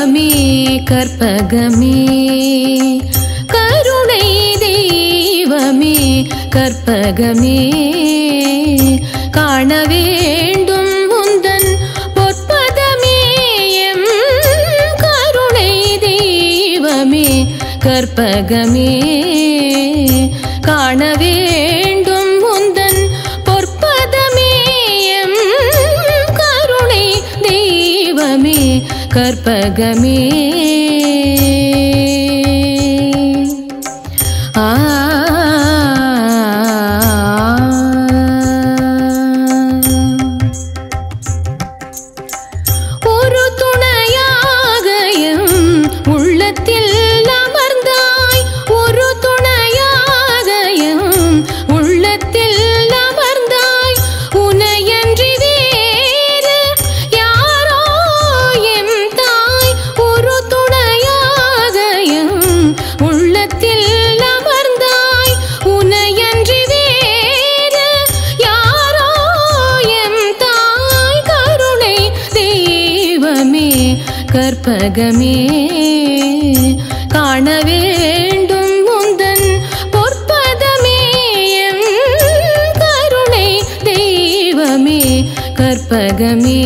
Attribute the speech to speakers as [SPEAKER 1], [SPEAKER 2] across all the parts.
[SPEAKER 1] தெய்வமே கற்பகமே கருணை தெய்வமே கற்பகமே காண வேண்டும் முந்தன் பொற்பதமே எம் கருணை தெய்வமே கற்பகமே காண வேண்டும் முந்தன் பொற்பதமே எம் கருணை தெய்வமே கற்பகமே ஆ ஒரு துணையாக எம் உள்ளத்தில் அமர்ந்தாய் ஒரு துணையாக எம் உள்ளத்தில் அமர்ந்தாய் உனையன்றி வேறு யாரோ எம் தாய் ஒரு துணையாக எம் உள்ளத்தில் அமர்ந்தாய் உனையன்றி வேறு யாரோ எம் தாய் கருணை தெய்வமே கற்பகமே காண வேண்டும் முந்தன் பொற்பதமே எம் கருணை தெய்வமே கற்பகமே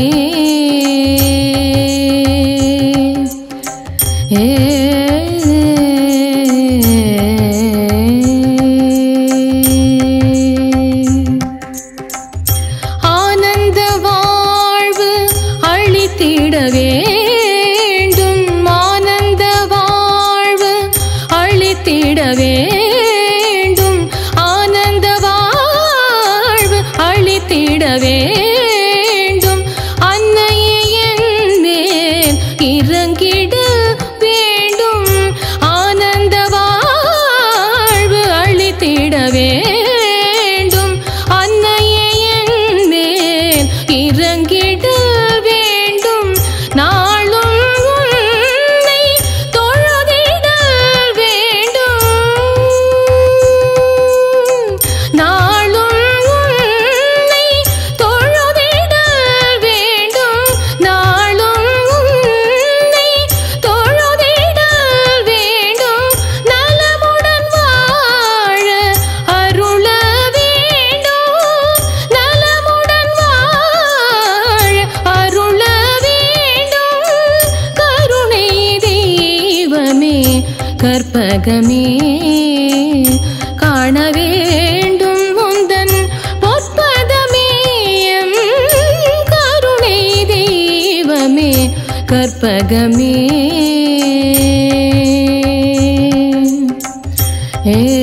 [SPEAKER 1] ஆனந்த வாழ்வு அளித்திட வேண்டும் ஆனந்த வாழ்வு அளித்திட வேண்டும் ஆனந்த வாழ்வு அளித்திட வேண்டும் அன்னையே என் மேல் இறங்கிட வேண்டும் ஆனந்த வாழ்வு அளித்திட வேண்டும் அன்னையே என் மேல் இறங்கிட வேண்டும் நாளும் உன்னை தொழுதிட வேண்டும் நாளும் உன்னை தொழுதிட வேண்டும் நாளும் உன்னை தொழுதிட வேண்டும் நலமுடன் வாழ அருள வேண்டும் நலமுடன் வாழ அருள வேண்டும் கருணை தெய்வமே கற்பகமே காண வேண்டும் முந்தன் பொற்பதமே எம் கருணை தெய்வமே கற்பகமே ஏ